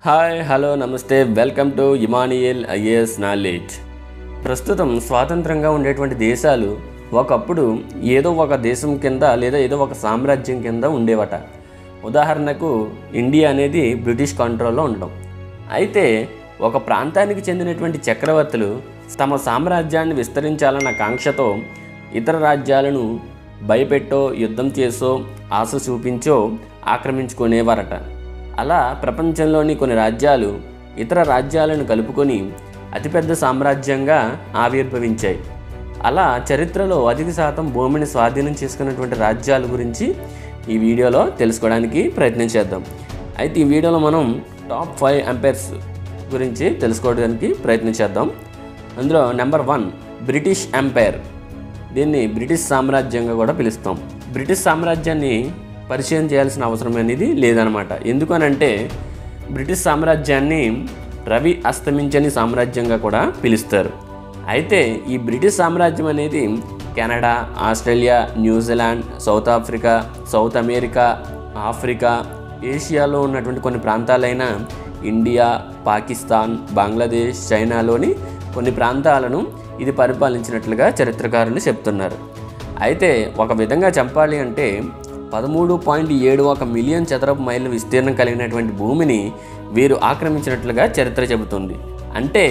hi hello నమస్తే welcome to Emmanuel IAS knowledge ప్రస్తుతం స్వాతంత్రంగా ఉండేటువంటి దేశాలు ఒకప్పుడు ఏదో ఒక దేశం కింద లేదా ఏదో ఒక సామ్రాజ్యం కింద ఉండేవట ఉదాహరణకు ఇండియా అనేది బ్రిటిష్ కంట్రోల్లో ఉండడం అయితే ఒక ప్రాంతానికి చెందినటువంటి చక్రవర్తులు తమ సామ్రాజ్యాన్ని విస్తరించాలన్న కాంక్షతో ఇతర రాజ్యాలను భయపెట్టో యుద్ధం చేసో ఆశ చూపించో ఆక్రమించుకునేవారట అలా ప్రపంచంలోని కొన్ని రాజ్యాలు ఇతర రాజ్యాలను కలుపుకొని అతిపెద్ద సామ్రాజ్యంగా ఆవిర్భవించాయి అలా చరిత్రలో అధిక శాతం భూమిని స్వాధీనం చేసుకున్నటువంటి రాజ్యాల గురించి ఈ వీడియోలో తెలుసుకోవడానికి ప్రయత్నం చేద్దాం అయితే ఈ వీడియోలో మనం టాప్ ఫైవ్ ఎంపైర్స్ గురించి తెలుసుకోవడానికి ప్రయత్నం చేద్దాం అందులో నెంబర్ వన్ బ్రిటిష్ ఎంపైర్ దీన్ని బ్రిటిష్ సామ్రాజ్యంగా కూడా పిలుస్తాం బ్రిటిష్ సామ్రాజ్యాన్ని పరిచయం చేయాల్సిన అవసరం అనేది లేదనమాట ఎందుకనంటే బ్రిటిష్ సామ్రాజ్యాన్ని రవి అస్తమించని సామ్రాజ్యంగా కూడా పిలుస్తారు అయితే ఈ బ్రిటిష్ సామ్రాజ్యం అనేది Canada Australia New Zealand South Africa South America Africa ఏషియాలో ఉన్నటువంటి కొన్ని ప్రాంతాలైన ఇండియా పాకిస్తాన్ బంగ్లాదేశ్ చైనాలోని కొన్ని ప్రాంతాలను ఇది పరిపాలించినట్లుగా చరిత్రకారులు చెప్తున్నారు అయితే ఒక విధంగా చెప్పాలి అంటే పదమూడు పాయింట్ ఏడు ఒక మిలియన్ చదరపు మైళ్ళ విస్తీర్ణం కలిగినటువంటి భూమిని వీరు ఆక్రమించినట్లుగా చరిత్ర చెబుతుంది అంటే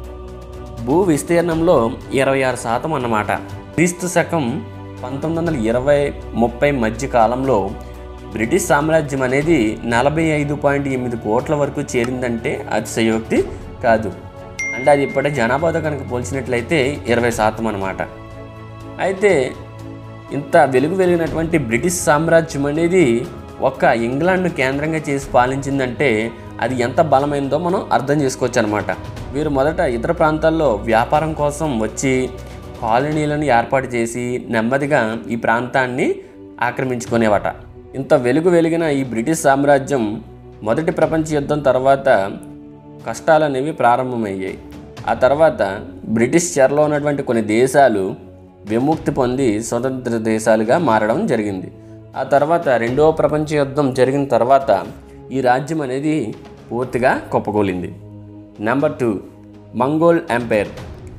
భూ విస్తీర్ణంలో ఇరవై ఆరు శాతం అన్నమాట క్రీస్తు శకం పంతొమ్మిది వందల ఇరవై ముప్పై మధ్య కాలంలో బ్రిటిష్ సామ్రాజ్యం అనేది నలభై ఐదు పాయింట్ ఎనిమిది కోట్ల వరకు చేరిందంటే అతిశయోక్తి కాదు అంటే అది ఇప్పటి జనాభాతో కనుక పోల్చినట్లయితే ఇరవై శాతం అన్నమాట అయితే ఇంత వెలుగు వెలిగినటువంటి బ్రిటిష్ సామ్రాజ్యం అనేది ఒక్క ఇంగ్లాండ్ను కేంద్రంగా చేసి పాలించిందంటే అది ఎంత బలమైందో మనం అర్థం చేసుకోవచ్చు అనమాట వీరు మొదట ఇతర ప్రాంతాల్లో వ్యాపారం కోసం వచ్చి కాలనీలను ఏర్పాటు చేసి నెమ్మదిగా ఈ ప్రాంతాన్ని ఆక్రమించుకునేవట ఇంత వెలుగు వెలిగిన ఈ బ్రిటిష్ సామ్రాజ్యం మొదటి ప్రపంచ యుద్ధం తర్వాత కష్టాలు అనేవి ప్రారంభమయ్యాయి ఆ తర్వాత బ్రిటిష్ చెరలో ఉన్నటువంటి కొన్ని దేశాలు విముక్తి పొంది స్వతంత్ర దేశాలుగా మారడం జరిగింది ఆ తర్వాత రెండవ ప్రపంచ యుద్ధం జరిగిన తర్వాత ఈ రాజ్యం అనేది పూర్తిగా కుప్పకూలింది number two Mongol empire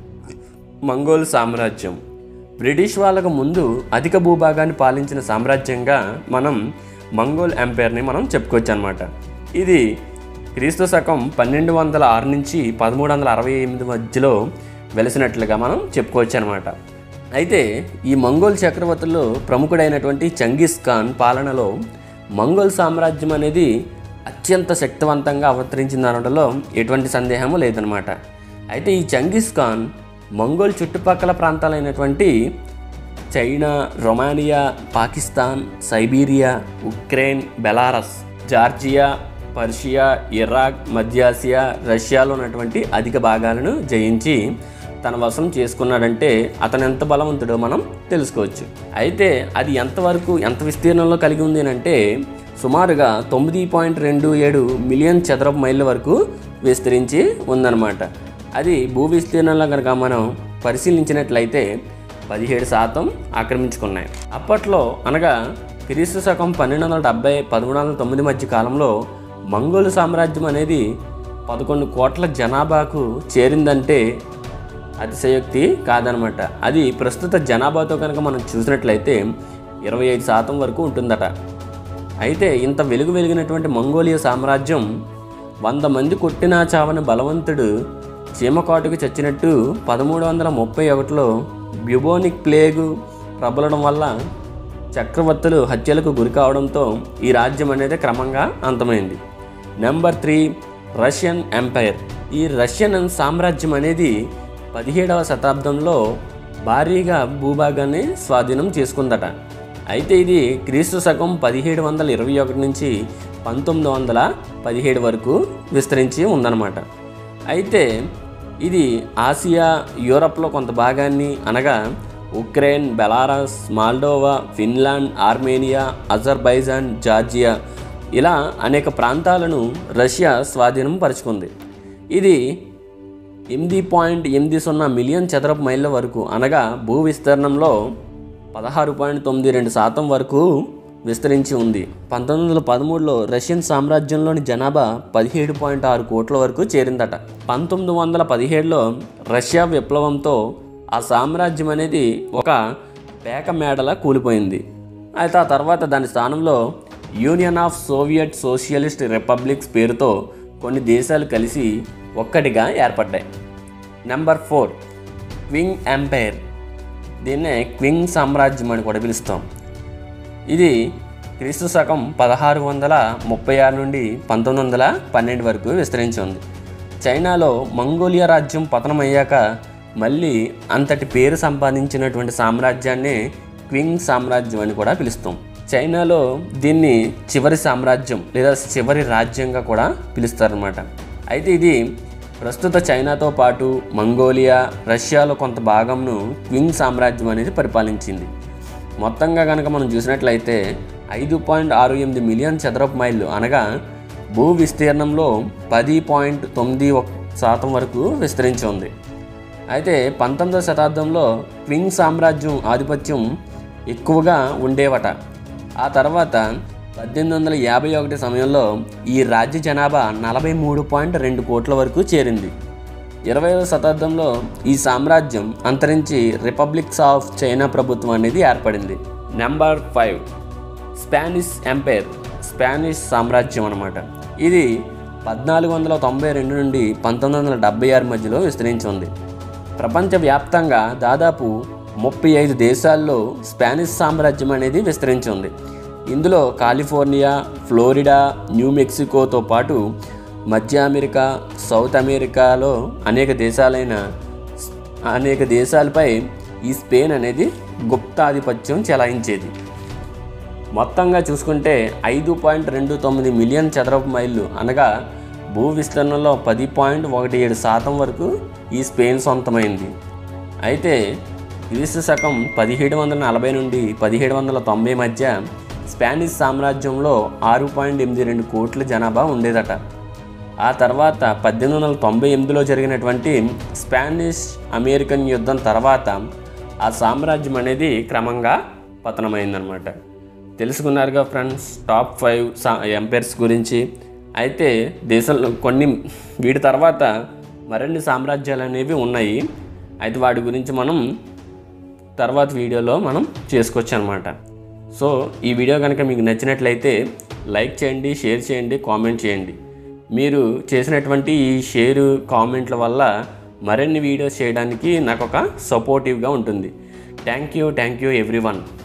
Mongol సామ్రాజ్యం బ్రిటిష్ వాళ్ళకు ముందు అధిక భూభాగాన్ని పాలించిన సామ్రాజ్యంగా మనం మంగోల్ ఎంపైర్ని మనం చెప్పుకోవచ్చు అనమాట ఇది క్రీస్తు శకం పన్నెండు వందల ఆరు నుంచి పదమూడు వందల అరవై ఎనిమిది మధ్యలో వెలిసినట్లుగా మనం చెప్పుకోవచ్చు అనమాట అయితే ఈ మంగోల్ చక్రవర్తుల్లో ప్రముఖుడైనటువంటి చంగీస్ ఖాన్ పాలనలో మంగోల్ సామ్రాజ్యం అనేది అత్యంత శక్తివంతంగా అవతరించిందనడంలో ఎటువంటి సందేహము లేదనమాట అయితే ఈ చంగీస్ ఖాన్ మంగోల్ చుట్టుపక్కల ప్రాంతాలైనటువంటి China Romania Pakistan Siberia Ukraine Belarus Georgia Persia Iraq మధ్యాసియా రష్యాలో ఉన్నటువంటి అధిక భాగాలను జయించి తన వశం చేసుకున్నాడంటే అతను ఎంత బలవంతుడో మనం తెలుసుకోవచ్చు అయితే అది ఎంతవరకు ఎంత విస్తీర్ణంలో కలిగి ఉంది అంటే సుమారుగా తొమ్మిది పాయింట్ రెండు ఏడు మిలియన్ చదరపు మైళ్ళ వరకు విస్తరించి ఉందన్నమాట అది భూ విస్తీర్ణంలో కనుక మనం పరిశీలించినట్లయితే పదిహేడు శాతం ఆక్రమించుకున్నాయి అప్పట్లో అనగా క్రీస్తు శకం పన్నెండు వందల డెబ్బై పదమూడు వందల తొమ్మిది మధ్య కాలంలో మంగోలు సామ్రాజ్యం అనేది పదకొండు కోట్ల జనాభాకు చేరిందంటే అతిశయోక్తి కాదనమాట అది ప్రస్తుత జనాభాతో కనుక మనం చూసినట్లయితే ఇరవై ఐదు శాతం వరకు ఉంటుందట అయితే ఇంత వెలుగు వెలిగినటువంటి మంగోలియా సామ్రాజ్యం వంద మంది కొట్టినా చావని బలవంతుడు చీమకాటుకు చచ్చినట్టు పదమూడు వందల ముప్పై ఒకటిలో బ్యుబోనిక్ ప్లేగు ప్రబలడం వల్ల చక్రవర్తులు హత్యలకు గురి కావడంతో ఈ రాజ్యం అనేది క్రమంగా అంతమైంది నెంబర్ త్రీ రష్యన్ ఎంపైర్ ఈ రష్యన్ సామ్రాజ్యం అనేది పదిహేడవ శతాబ్దంలో భారీగా భూభాగాన్ని స్వాధీనం చేసుకుందట అయితే ఇది క్రీస్తు శకం పదిహేడు వందల ఇరవై ఒకటి నుంచి పంతొమ్మిది వందల పదిహేడు వరకు విస్తరించి ఉందన్నమాట అయితే ఇది ఆసియా యూరప్లో కొంత భాగాన్ని అనగా Ukraine Belarus Moldova Finland Armenia Azerbaijan Georgia ఇలా అనేక ప్రాంతాలను రష్యా స్వాధీనం పరుచుకుంది ఇది ఎనిమిది పాయింట్ ఎనిమిది సున్నా మిలియన్ చదరపు మైళ్ళ వరకు అనగా భూ విస్తీర్ణంలో పదహారు పాయింట్ తొమ్మిది రెండు శాతం వరకు విస్తరించి ఉంది పంతొమ్మిది వందల పదమూడులో రష్యన్ సామ్రాజ్యంలోని జనాభా పదిహేడు పాయింట్ ఆరు కోట్ల వరకు చేరిందట పంతొమ్మిది వందల పదిహేడులో రష్యా విప్లవంతో ఆ సామ్రాజ్యం అనేది ఒక పేక మేడలా కూలిపోయింది అయితే ఆ తర్వాత దాని స్థానంలో Union of Soviet Socialist Republics పేరుతో కొన్ని దేశాలు కలిసి ఒక్కటిగా ఏర్పడ్డాయి నెంబర్ ఫోర్ క్వింగ్ ఎంపైర్ దీన్నే క్వింగ్ సామ్రాజ్యం అని కూడా పిలుస్తాం ఇది క్రీస్తు శకం పదహారు వందల ముప్పై ఆరు నుండి పంతొమ్మిది వందల పన్నెండు వరకు విస్తరించి ఉంది చైనాలో మంగోలియా రాజ్యం పతనమయ్యాక మళ్ళీ అంతటి పేరు సంపాదించినటువంటి సామ్రాజ్యాన్ని క్వింగ్ సామ్రాజ్యం అని కూడా పిలుస్తాం చైనాలో దీన్ని చివరి సామ్రాజ్యం లేదా చివరి రాజ్యంగా కూడా పిలుస్తారనమాట అయితే ఇది ప్రస్తుత చైనాతో పాటు మంగోలియా రష్యాలో కొంత భాగంను క్వింగ్ సామ్రాజ్యం అనేది పరిపాలించింది మొత్తంగా కనుక మనం చూసినట్లయితే ఐదు పాయింట్ ఆరు ఎనిమిది మిలియన్ చదరపు మైళ్ళు అనగా భూ విస్తీర్ణంలో పది పాయింట్ తొమ్మిది ఒక శాతం వరకు విస్తరించి ఉంది అయితే పంతొమ్మిదవ శతాబ్దంలో క్వింగ్ సామ్రాజ్యం ఆధిపత్యం ఎక్కువగా ఉండేవట ఆ తర్వాత పద్దెనిమిది వందల యాభై ఒకటి సమయంలో ఈ రాజ్య జనాభా నలభై మూడు పాయింట్ రెండు కోట్ల వరకు చేరింది ఇరవైవ శతాబ్దంలో ఈ సామ్రాజ్యం అంతరించి రిపబ్లిక్స్ ఆఫ్ చైనా ప్రభుత్వం అనేది ఏర్పడింది number five Spanish empire Spanish సామ్రాజ్యం అనమాట ఇది పద్నాలుగు వందల తొంభై రెండు నుండి పంతొమ్మిది వందల డెబ్బై ఆరు మధ్యలో విస్తరించి ఉంది ప్రపంచవ్యాప్తంగా దాదాపు ముప్పై ఐదు దేశాల్లో స్పానిష్ సామ్రాజ్యం అనేది విస్తరించి ఉంది ఇందులో కాలిఫోర్నియా ఫ్లోరిడా న్యూ మెక్సికోతో పాటు మధ్య అమెరికా సౌత్ అమెరికాలో అనేక దేశాలైన అనేక దేశాలపై ఈ స్పెయిన్ అనేది గుప్తాధిపత్యం చెలాయించేది మొత్తంగా చూసుకుంటే ఐదు పాయింట్ రెండు తొమ్మిది మిలియన్ చదరపు మైళ్ళు అనగా భూ విస్తీర్ణంలో పది పాయింట్ ఒకటి ఏడు శాతం వరకు ఈ స్పెయిన్ సొంతమైంది అయితే క్రీస్తు శకం పదిహేడు వందల నలభై నుండి పదిహేడు వందల తొంభై మధ్య స్పానిష్ సామ్రాజ్యంలో ఆరు పాయింట్ ఎనిమిది రెండు కోట్ల జనాభా ఉండేదట ఆ తర్వాత పద్దెనిమిది వందల తొంభై ఎనిమిదిలో జరిగినటువంటి స్పానిష్ అమెరికన్ యుద్ధం తర్వాత ఆ సామ్రాజ్యం అనేది క్రమంగా పతనమైందనమాట తెలుసుకున్నారుగా ఫ్రెండ్స్ టాప్ ఫైవ్ సా ఎంపైర్స్ గురించి అయితే దేశంలో కొన్ని వీటి తర్వాత మరిన్ని సామ్రాజ్యాలు అనేవి ఉన్నాయి అయితే వాటి గురించి మనం తర్వాత వీడియోలో మనం చేసుకోవచ్చు అనమాట సో ఈ వీడియో కనుక మీకు నచ్చినట్లయితే లైక్ చేయండి షేర్ చేయండి కామెంట్ చేయండి మీరు చేసినటువంటి ఈ షేరు కామెంట్ల వల్ల మరిన్ని వీడియోస్ చేయడానికి నాకు ఒక సపోర్టివ్గా ఉంటుంది thank you thank you every